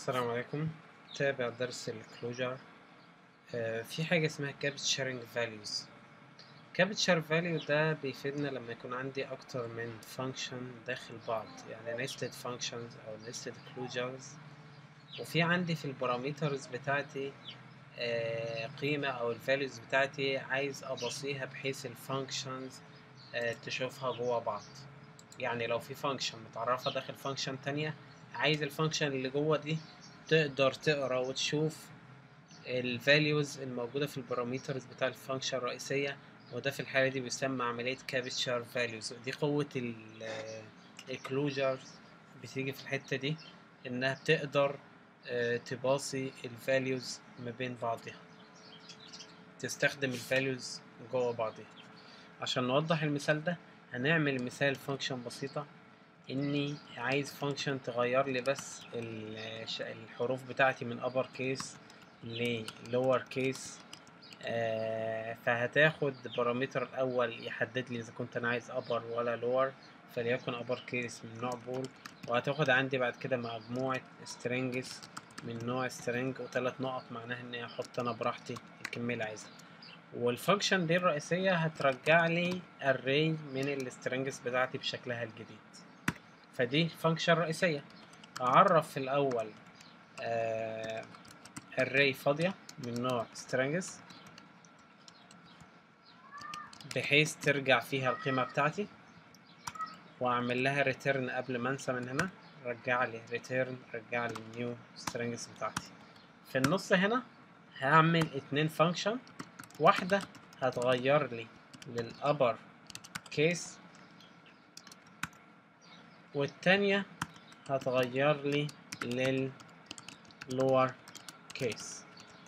السلام عليكم تابع درس الكلوجر آه، في حاجة اسمها capturing values capture value ده بيفيدنا لما يكون عندي أكتر من function داخل بعض يعني nested functions أو nested closures وفي عندي في البارامترز بتاعتي آه، قيمة أو الفاليوز بتاعتي عايز أبصيها بحيث الفانكشنز تشوفها جوا بعض يعني لو في فانكشن متعرفة داخل فانكشن تانية عايز الفانكشن اللي جوه دي تقدر تقرا وتشوف الفاليوز الموجودة في البارامترز بتاع الفانكشن الرئيسية وده في الحالة دي بيسمى عملية capture values دي قوة الكلوجر بتيجي في الحتة دي إنها بتقدر آه، تباصي الفاليوز ما بين بعضها تستخدم الفاليوز جوه بعضها عشان نوضح المثال ده هنعمل مثال فانكشن بسيطة اني عايز فانكشن تغير لي بس ال- ش- الحروف بتاعتي من upper case ل lower case آه فهتاخد بارامتر الاول يحدد لي اذا كنت انا عايز upper ولا lower فليكن upper case من نوع بول وهتاخد عندي بعد كده مجموعة strings من نوع string وثلاث نقط معناها اني احط انا براحتي الكمية اللي عايزها والفانكشن دي الرئيسية هترجع لي array من السترنجز بتاعتي بشكلها الجديد فدي فانكشن رئيسية أعرف في الأول آه array فاضية من نوع strings بحيث ترجع فيها القيمة بتاعتي وأعمل لها return قبل ما أنسى من هنا رجع لي return رجع لي new strings بتاعتي في النص هنا هعمل اتنين فانكشن واحدة هتغير لي للأبر كيس والتانية هتغير لي لللور كيس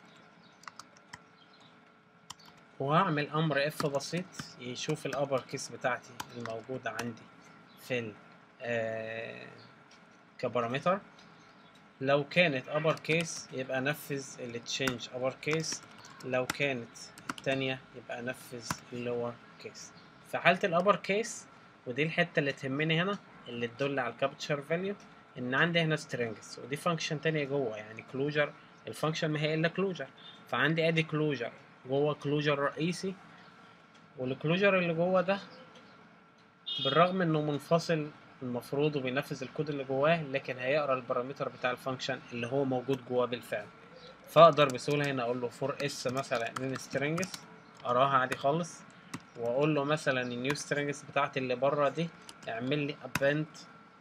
وهعمل امر اف بسيط يشوف الابر كيس بتاعتي الموجودة عندي في ال آه كبارامتر لو كانت upper case يبقى نفذ ال change upper case لو كانت التانية يبقى نفذ ال lower case في حالة ال upper case ودي الحتة اللي تهمني هنا اللي تدل على الكابتشر فاليو ان عندي هنا strings ودي فانكشن تانية جوه يعني closure الفانكشن ما هي الا closure فعندي ادي closure جوه closure رئيسي والكلوجر اللي جوه ده بالرغم انه منفصل المفروض وبينفذ الكود اللي جواه لكن هيقرا البارامتر بتاع الفانكشن اللي هو موجود جواه بالفعل فاقدر بسهوله هنا اقول له فور اس مثلا من strings اراها عادي خالص واقول له مثلا النيو strings بتاعتي اللي بره دي اعمل لي append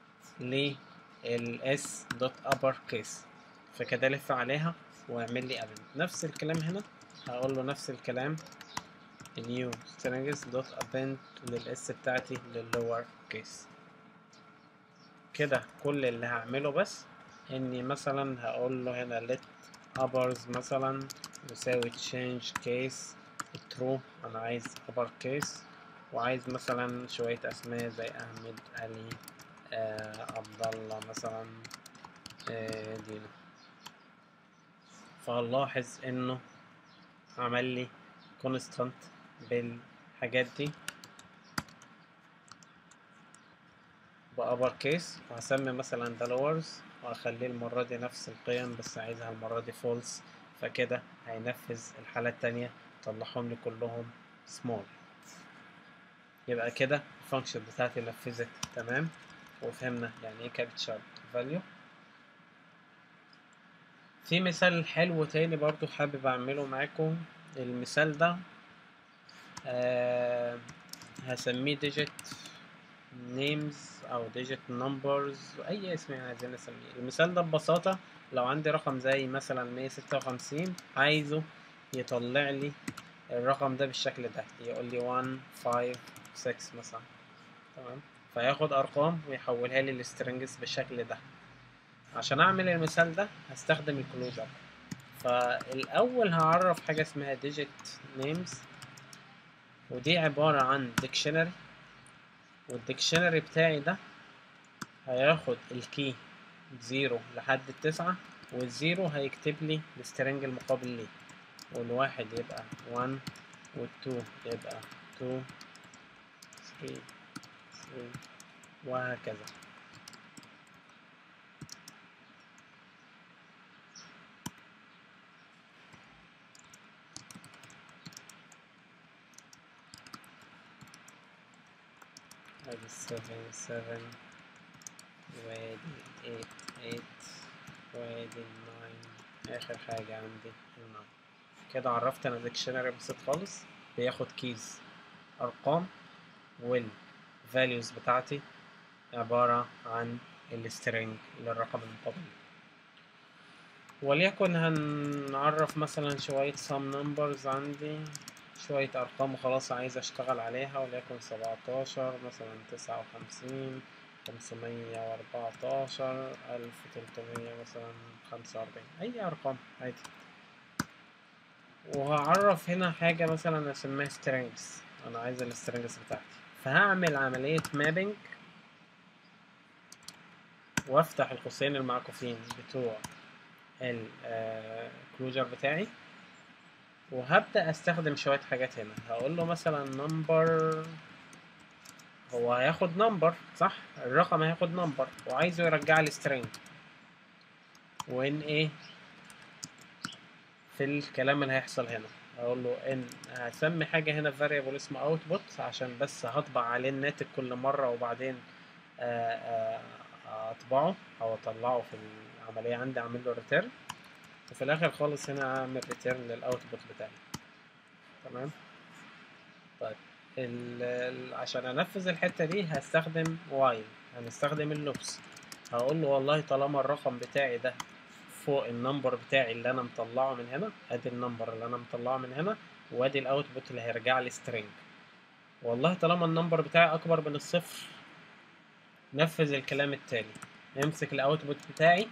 للاس دوت upper case فكده الف عليها واعمل لي append نفس الكلام هنا هقول له نفس الكلام new strings دوت append للاس بتاعتي للlower case كده كل اللي هعمله بس اني مثلا هقول له هنا let uppers مثلا يساوي change case true انا عايز upper case وعايز مثلا شوية اسماء زي احمد علي آه عبد الله مثلا آه دينا فهنلاحظ انه عمل لي constant بالحاجات دي بأبر كيس وهسمي مثلا ده لورز وهخليه المرة دي نفس القيم بس عايزها المرة دي فولس فكده هينفذ الحالة التانية طلعهم لي كلهم سمول يبقى كده الفانكشن بتاعتي نفذت تمام وفهمنا يعني ايه كابتشر فاليو في مثال حلو تاني برضو حابب اعمله معاكم المثال ده آه هسميه digit names او digit numbers اي اسم يعني عايزين نسميه المثال ده ببساطة لو عندي رقم زي مثلا 156 عايزه يطلع لي الرقم ده بالشكل ده يقول لي 1 5 6 مثلا تمام فياخد ارقام ويحولها لي للسترنجز بالشكل ده عشان اعمل المثال ده هستخدم الكلوجر فالاول هعرف حاجة اسمها digit names ودي عبارة عن dictionary والديكشنري بتاعي ده هياخد الكي زيرو لحد التسعة والزيرو هيكتب لي السترنج المقابل ليه والواحد يبقى 1 والتو يبقى 2 3 3 وهكذا ادي سفن سفن وادي ايت ايت وادي الناين اخر حاجة عندي الناين كده عرفت انا ديكشنري بسيط خالص بياخد كيز ارقام والفاليوز بتاعتي عبارة عن السترنج للرقم المقابل وليكن هنعرف مثلا شوية sum numbers عندي شوية أرقام وخلاص عايز أشتغل عليها وليكن سبعتاشر مثلا تسعة وخمسين خمسمية وأربعتاشر ألف تلتمية مثلا خمسة وأربعين أي أرقام عادي وهعرف هنا حاجة مثلا أسميها strings أنا عايز السترينجز بتاعتي فهعمل عملية مابينج وافتح القوسين المعكوفين بتوع الكلوجر بتاعي وهبدأ استخدم شوية حاجات هنا هقول له مثلا نمبر هو هياخد نمبر صح الرقم هياخد نمبر وعايزه يرجع لي string وان ايه في الكلام اللي هيحصل هنا اقول له ان هسمي حاجة هنا variable اسمه output عشان بس هطبع عليه الناتج كل مرة وبعدين آآ آآ اطبعه او اطلعه في العملية عندي اعمل له return وفي الاخر خالص هنا اعمل return للاوتبوت بتاعي تمام طيب ال ال عشان انفذ الحتة دي هستخدم while هنستخدم اللوبس هقول له والله طالما الرقم بتاعي ده فوق النمبر بتاعي اللي انا مطلعه من هنا ادي النمبر اللي انا مطلعه من هنا وادي الاوتبوت اللي هيرجع لي string والله طالما النمبر بتاعي اكبر من الصفر نفذ الكلام التالي امسك الاوتبوت بتاعي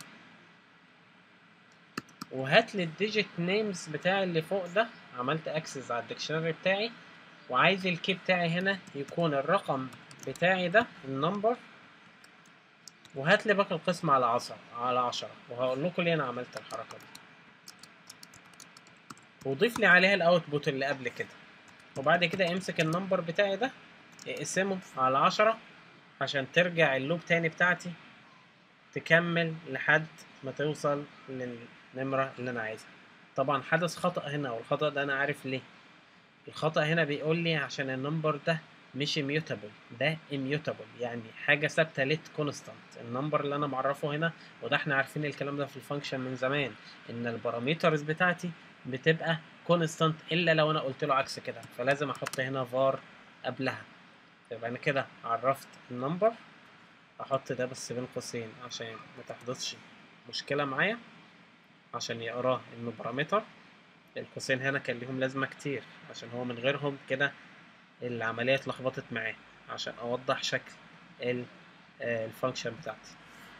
وهات لي الديجيت نيمز بتاعي اللي فوق ده عملت اكسس على الديكشنري بتاعي وعايز الكي بتاعي هنا يكون الرقم بتاعي ده النمبر وهات لي باقي القسم على عشرة على عشرة وهقول لكم ليه انا عملت الحركة دي وضيف لي عليها الاوتبوت اللي قبل كده وبعد كده امسك النمبر بتاعي ده اقسمه على عشرة عشان ترجع اللوب تاني بتاعتي تكمل لحد ما توصل للنمرة اللي انا عايزها طبعا حدث خطأ هنا والخطأ ده انا عارف ليه الخطأ هنا بيقول لي عشان النمبر ده مش immutable ده immutable يعني حاجة ثابتة ليت كونستانت النمبر اللي انا معرفه هنا وده احنا عارفين الكلام ده في الفانكشن من زمان ان البارامترز بتاعتي بتبقى كونستانت الا لو انا قلت له عكس كده فلازم احط هنا var قبلها يبقى انا كده عرفت النمبر احط ده بس بين قوسين عشان ما تحدثش مشكلة معايا عشان يقراه انه بارامتر القوسين هنا كان ليهم لازمة كتير عشان هو من غيرهم كده العملية اتلخبطت معاه عشان اوضح شكل الفانكشن بتاعتي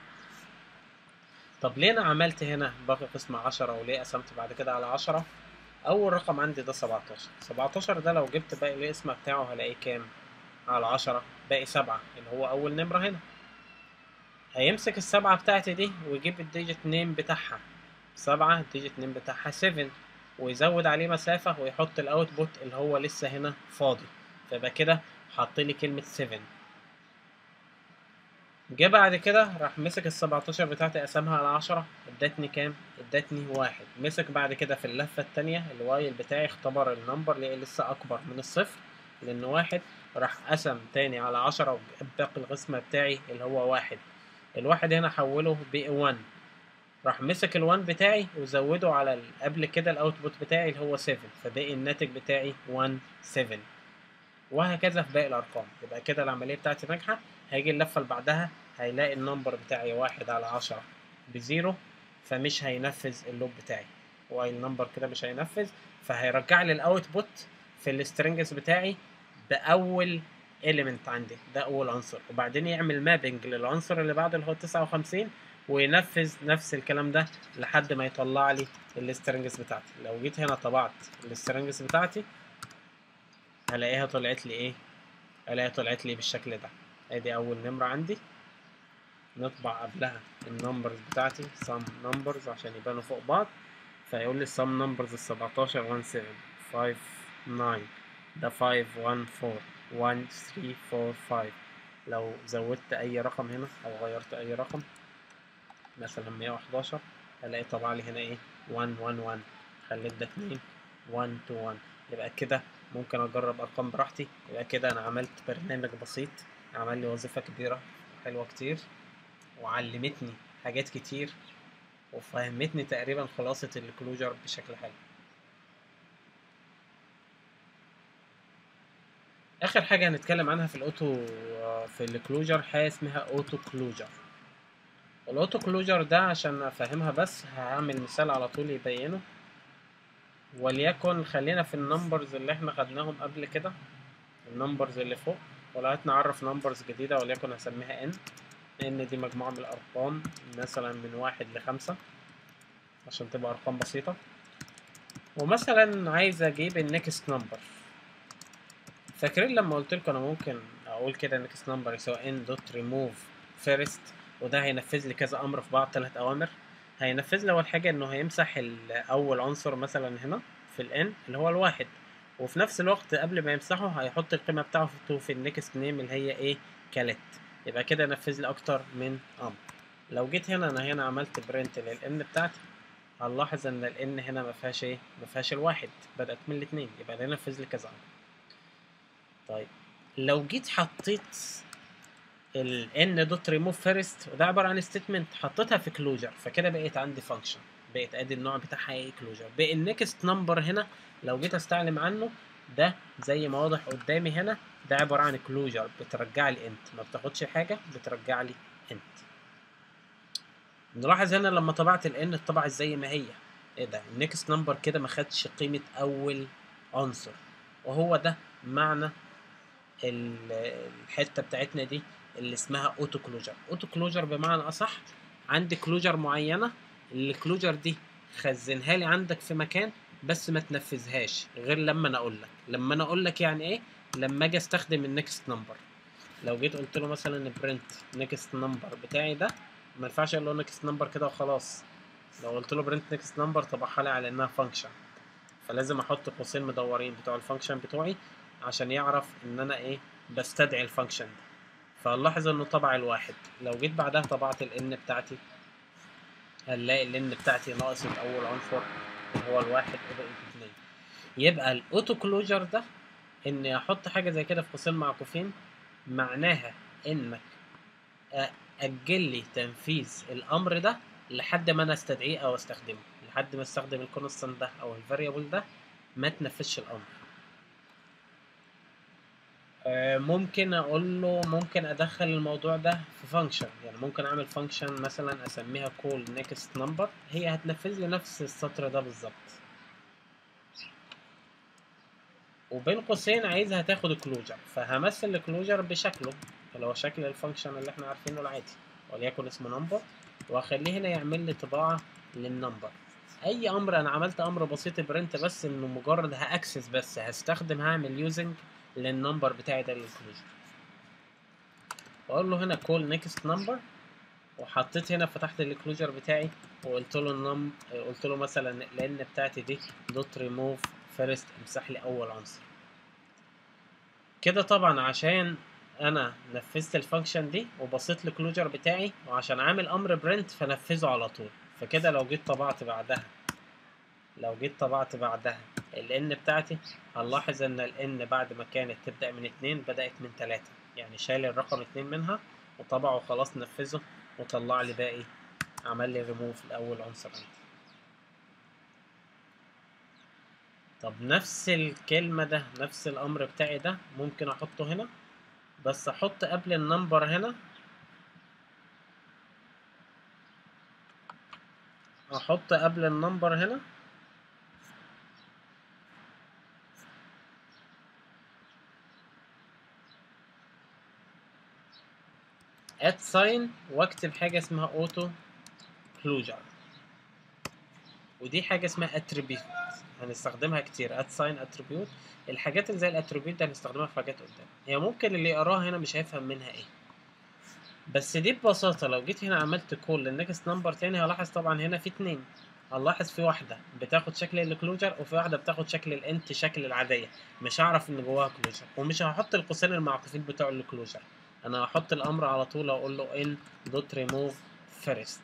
طب ليه انا عملت هنا باقي قسم عشرة وليه قسمت بعد كده على عشرة اول رقم عندي ده سبعتاشر سبعتاشر ده لو جبت باقي الاسم بتاعه هلاقيه كام على عشرة باقي سبعة اللي هو اول نمرة هنا هيمسك السبعة بتاعتي دي ويجيب الديجيت نيم بتاعها سبعة الديجيت نيم بتاعها سيفن ويزود عليه مسافة ويحط الاوتبوت اللي هو لسه هنا فاضي فيبقى كده حط لي كلمة 7 جه بعد كده راح مسك ال 17 بتاعتي قسمها على 10 ادتني كام؟ ادتني واحد مسك بعد كده في اللفة التانية الوايل بتاعي اختبر النمبر لقي لسه أكبر من الصفر لأن واحد راح قسم تاني على 10 وجاب باقي القسمة بتاعي اللي هو واحد الواحد هنا حوله ب 1 راح مسك ال1 بتاعي وزوده على ال- قبل كده الاوتبوت بتاعي اللي هو 7 فباقي الناتج بتاعي 1 7 وهكذا في باقي الارقام يبقى كده العمليه بتاعتي ناجحه هيجي اللفه اللي بعدها هيلاقي النمبر بتاعي واحد على عشرة بزيرو فمش هينفذ اللوب بتاعي وايل نمبر كده مش هينفذ فهيرجع لي الاوتبوت في السترنجز بتاعي باول element عندي ده اول عنصر وبعدين يعمل مابنج للعنصر اللي بعده اللي هو 59 وينفذ نفس الكلام ده لحد ما يطلع لي السترنجز بتاعتي لو جيت هنا طبعت السترنجز بتاعتي هلاقيها طلعت لي ايه هلاقيها طلعت لي بالشكل ده ادي اول نمرة عندي نطبع قبلها النمبرز بتاعتي sum numbers عشان يبانوا فوق بعض فيقول لي sum numbers ال 17 1 7 5 9 ده 5 1 4 1 3 4 5 لو زودت اي رقم هنا او غيرت اي رقم مثلا 111 هلاقي طبع لي هنا ايه 1 1 1 خليت ده 2 1 2 1 يبقى كده ممكن اجرب ارقام براحتي يبقى كده انا عملت برنامج بسيط عمل لي وظيفة كبيرة حلوة كتير وعلمتني حاجات كتير وفهمتني تقريبا خلاصة الكلوجر بشكل حلو اخر حاجة هنتكلم عنها في الاوتو في الكلوجر حاجة اسمها اوتو كلوجر الاوتو كلوجر ده عشان افهمها بس هعمل مثال على طول يبينه وليكن خلينا في النمبرز اللي احنا خدناهم قبل كده النمبرز اللي فوق ولو نعرف نمبرز جديدة وليكن هسميها n n دي مجموعة من الأرقام مثلا من واحد لخمسة عشان تبقى أرقام بسيطة ومثلا عايز أجيب النكست نمبر فاكرين لما قلت لكم أنا ممكن أقول كده النكست نمبر يساوي n دوت ريموف فيرست وده هينفذ لي كذا أمر في بعض ثلاث أوامر هينفذ لي أول حاجة إنه هيمسح أول عنصر مثلا هنا في ال n اللي هو الواحد وفي نفس الوقت قبل ما يمسحه هيحط القيمة بتاعته في النكست نيم اللي هي ايه كالت يبقى كده نفذ لي اكتر من امر لو جيت هنا انا هنا عملت برنت للان بتاعتي هنلاحظ ان الان هنا ما فيهاش ايه ما فيهاش الواحد بدات من الاثنين يبقى ده نفذ لي كذا امر طيب لو جيت حطيت ال n دوت ريموف فيرست وده عباره عن ستيتمنت حطيتها في كلوجر فكده بقيت عندي فانكشن بقت ادي النوع بتاعها ايه كلوجر بقى النكست نمبر هنا لو جيت استعلم عنه ده زي ما واضح قدامي هنا ده عباره عن كلوجر بترجع لي انت ما بتاخدش حاجه بترجع لي انت نلاحظ هنا لما طبعت الان اتطبعت زي ما هي ايه ده النكست نمبر كده ما خدش قيمه اول عنصر وهو ده معنى الحته بتاعتنا دي اللي اسمها اوتو كلوجر اوتو كلوجر بمعنى اصح عندي كلوجر معينه الكلوجر دي خزنها لي عندك في مكان بس ما تنفذهاش غير لما انا اقول لك لما انا اقول لك يعني ايه لما اجي استخدم النكست نمبر لو جيت قلت له مثلا برنت نكست نمبر بتاعي ده ما ينفعش اقول له نكست نمبر كده وخلاص لو قلت له برنت نكست نمبر طبعها لي على انها فانكشن فلازم احط قوسين مدورين بتوع الفانكشن بتوعي عشان يعرف ان انا ايه بستدعي الفانكشن ده فنلاحظ انه طبع الواحد لو جيت بعدها طبعت الان بتاعتي هنلاقي الان بتاعتي ناقص الاول عنصر اللي هو الواحد وبقيت اتنين يبقى الاوتو كلوجر ده اني احط حاجه زي كده في قوسين معكوفين معناها انك اجل لي تنفيذ الامر ده لحد ما انا استدعيه او استخدمه لحد ما استخدم الكونستنت ده او الفاريبل ده ما تنفذش الامر ممكن اقول له ممكن ادخل الموضوع ده في فانكشن يعني ممكن اعمل فانكشن مثلا اسميها كول نيكست نمبر هي هتنفذ لي نفس السطر ده بالظبط وبين قوسين عايزها تاخد كلوجر فهمثل الكلوجر بشكله اللي هو شكل الفانكشن اللي احنا عارفينه العادي وليكن اسمه نمبر واخليه هنا يعمل لي طباعه للنمبر اي امر انا عملت امر بسيط برنت بس انه مجرد هاكسس بس هستخدم هعمل يوزنج للنمبر بتاعي ده للكلوجر واقول له هنا كول نيكست نمبر وحطيت هنا فتحت الكلوجر بتاعي وقلت له النم قلت له مثلا لان بتاعتي دي دوت ريموف فيرست امسح لي اول عنصر كده طبعا عشان انا نفذت الفانكشن دي وبصيت الكلوجر بتاعي وعشان عامل امر برنت فنفذه على طول فكده لو جيت طبعت بعدها لو جيت طبعت بعدها ال n بتاعتي هنلاحظ ان ال n بعد ما كانت تبدأ من اتنين بدأت من تلاتة يعني شايل الرقم اتنين منها وطبعه وخلاص نفذه وطلع لي باقي عمل لي ريموف لأول عنصر عندي طب نفس الكلمة ده نفس الأمر بتاعي ده ممكن أحطه هنا بس أحط قبل النمبر هنا أحط قبل النمبر هنا ات ساين واكتب حاجه اسمها اوتو كلوجر ودي حاجه اسمها اتريبيوت هنستخدمها كتير ات ساين اتريبيوت الحاجات اللي زي الاتريبيوت دي هنستخدمها في حاجات قدام هي ممكن اللي يقراها هنا مش هيفهم منها ايه بس دي ببساطه لو جيت هنا عملت كول للنكست نمبر تاني هلاحظ طبعا هنا في اتنين هنلاحظ في واحده بتاخد شكل الكلوجر وفي واحده بتاخد شكل الانت شكل العاديه مش هعرف ان جواها كلوجر ومش هحط القوسين المعكوفين بتوع الكلوجر انا هحط الامر على طول اقول له ان دوت ريموف فيرست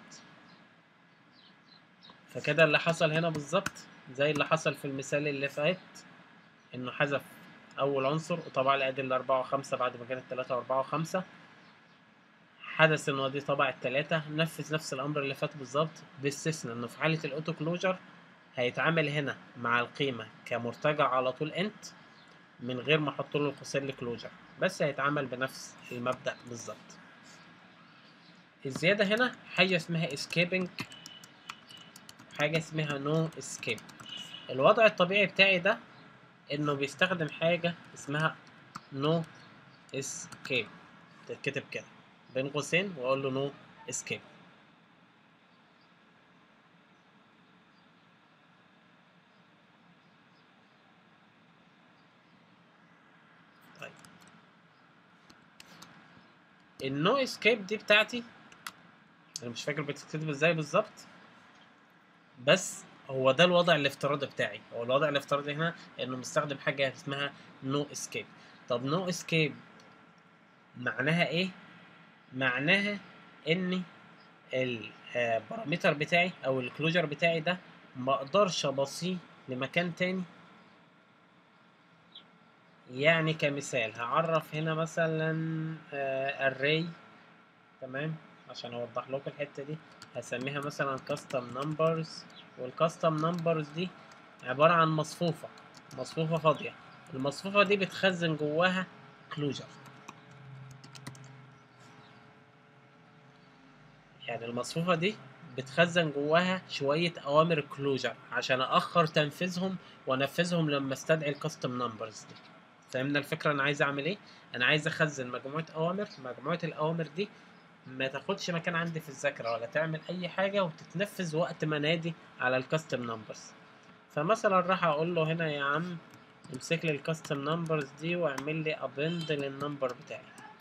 فكده اللي حصل هنا بالظبط زي اللي حصل في المثال اللي فات انه حذف اول عنصر وطبع لي ادي الاربعة وخمسة بعد ما كانت تلاتة واربعة وخمسة حدث ان هو دي طبع التلاتة نفذ نفس الامر اللي فات بالظبط باستثناء انه في حالة الاوتو كلوجر هيتعامل هنا مع القيمة كمرتجع على طول انت من غير ما احط له القوسين لكلوجر بس هيتعامل بنفس المبدأ بالظبط الزيادة هنا حاجة اسمها escaping حاجة اسمها no escape الوضع الطبيعي بتاعي ده انه بيستخدم حاجة اسمها no escape تتكتب كده بين قوسين واقول له no escape طيب النو اسكيب دي بتاعتي انا مش فاكر بتتكتب ازاي بالظبط بس هو ده الوضع الافتراضي بتاعي هو الوضع الافتراضي هنا انه مستخدم حاجه اسمها نو اسكيب طب نو اسكيب معناها ايه معناها ان البارامتر بتاعي او الكلوجر بتاعي ده ما اقدرش ابصيه لمكان تاني يعني كمثال هعرف هنا مثلا array تمام عشان اوضح لكم الحته دي هسميها مثلا custom numbers والcustom numbers دي عباره عن مصفوفه مصفوفه فاضيه المصفوفه دي بتخزن جواها كلوجر يعني المصفوفه دي بتخزن جواها شويه اوامر كلوجر عشان اخر تنفيذهم وانفذهم لما استدعي الكاستم نمبرز دي فهمنا الفكره انا عايز اعمل ايه انا عايز اخزن مجموعه اوامر مجموعه الاوامر دي ما تاخدش مكان عندي في الذاكره ولا تعمل اي حاجه وتتنفذ وقت ما نادي على الكاستم نمبرز فمثلا راح اقول له هنا يا عم امسك لي الكاستم نمبرز دي واعمل لي ابند للنمبر بتاعي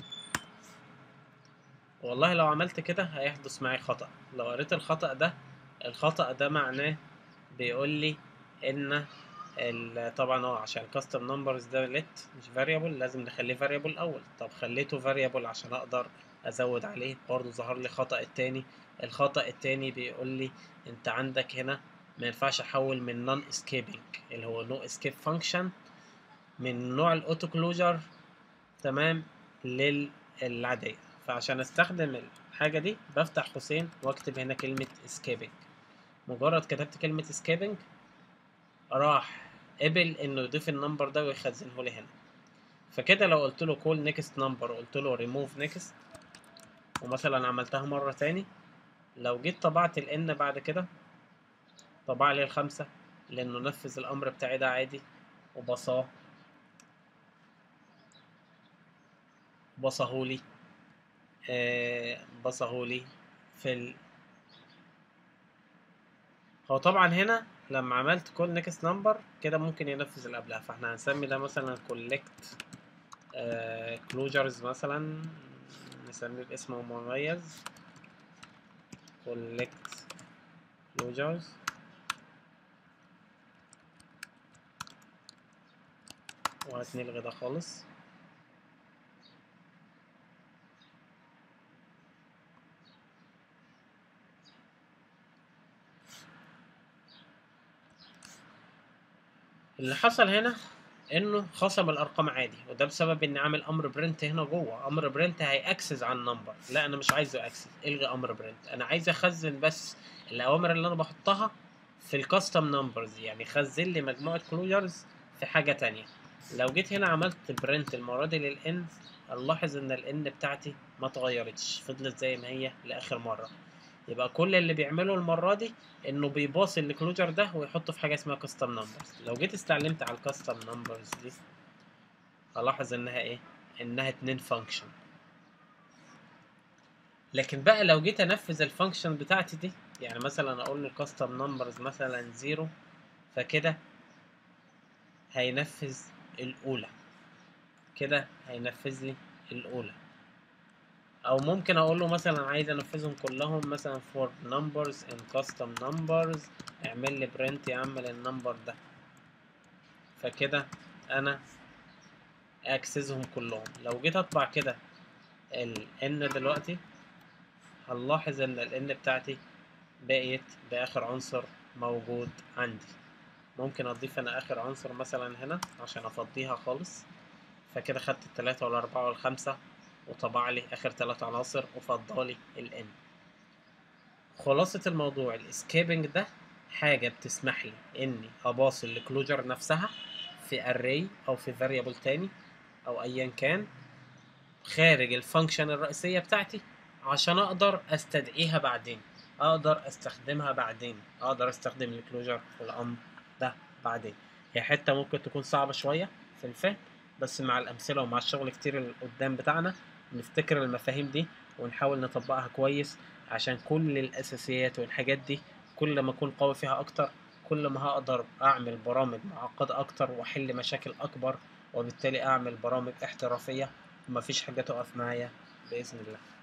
والله لو عملت كده هيحدث معي خطأ لو قريت الخطأ ده الخطأ ده معناه بيقول لي ان طبعا هو عشان الكاستم نمبرز ده لت مش فاريبل لازم نخليه فاريبل الاول طب خليته فاريبل عشان اقدر ازود عليه برضه ظهر لي خطأ التاني الخطأ التاني بيقول لي انت عندك هنا ما ينفعش احول من نون اسكيبنج اللي هو نو اسكيب فانكشن من نوع الاوتو كلوجر تمام للعادية فعشان استخدم الحاجة دي بفتح قوسين واكتب هنا كلمة escaping مجرد كتبت كلمة escaping راح قبل انه يضيف النمبر ده ويخزنه لي هنا فكده لو قلت له call next number وقلت له remove next ومثلا عملتها مرة تاني لو جيت طبعت ال n بعد كده طبع لي الخمسة لانه نفذ الامر بتاعي ده عادي وبصاه بصهولي آه بصهولي في ال... هو طبعا هنا لما عملت كل نيكست نمبر كده ممكن ينفذ اللي قبلها فاحنا هنسمي ده مثلا كولكت كلوجرز مثلا نسميه باسم مميز كولكت كلوجرز وهنلغي ده خالص اللي حصل هنا انه خصم الارقام عادي وده بسبب اني عامل امر برنت هنا جوه امر برنت هيأكسس على النمبر لا انا مش عايزه اكسس الغي امر برنت انا عايز اخزن بس الاوامر اللي انا بحطها في الكاستم نمبرز يعني خزن لي مجموعه كلوجرز في حاجه تانية لو جيت هنا عملت برنت المره دي للان هنلاحظ ان الان بتاعتي ما اتغيرتش فضلت زي ما هي لاخر مره يبقى كل اللي بيعمله المره دي انه بيباص الكلوجر ده ويحطه في حاجه اسمها كاستم نمبرز لو جيت استعلمت على الكاستم نمبرز دي هلاحظ انها ايه انها اتنين فانكشن لكن بقى لو جيت انفذ الفانكشن بتاعتي دي يعني مثلا اقول له الكاستم نمبرز مثلا زيرو فكده هينفذ الاولى كده هينفذ لي الاولى او ممكن اقول له مثلا عايز انفذهم كلهم مثلا for numbers in custom numbers اعمل لي print يا عم للنمبر ده فكده انا اكسسهم كلهم لو جيت اطبع كده ال n دلوقتي هنلاحظ ان ال n بتاعتي بقيت باخر عنصر موجود عندي ممكن اضيف انا اخر عنصر مثلا هنا عشان افضيها خالص فكده خدت التلاتة والأربعة والخمسة وطبع لي آخر تلات عناصر وفضالي ال N خلاصة الموضوع الاسكيبنج ده حاجة بتسمح لي إني أباصي الكلوجر نفسها في array أو في variable تاني أو أيا كان خارج الفانكشن الرئيسية بتاعتي عشان أقدر أستدعيها بعدين أقدر أستخدمها بعدين أقدر أستخدم الكلوجر في الأمر ده بعدين هي حتة ممكن تكون صعبة شوية في الفهم بس مع الأمثلة ومع الشغل كتير اللي قدام بتاعنا نفتكر المفاهيم دي ونحاول نطبقها كويس عشان كل الأساسيات والحاجات دي كل ما أكون قوي فيها أكتر كل ما هقدر أعمل برامج معقدة أكتر وأحل مشاكل أكبر وبالتالي أعمل برامج احترافية ومفيش حاجة تقف معايا بإذن الله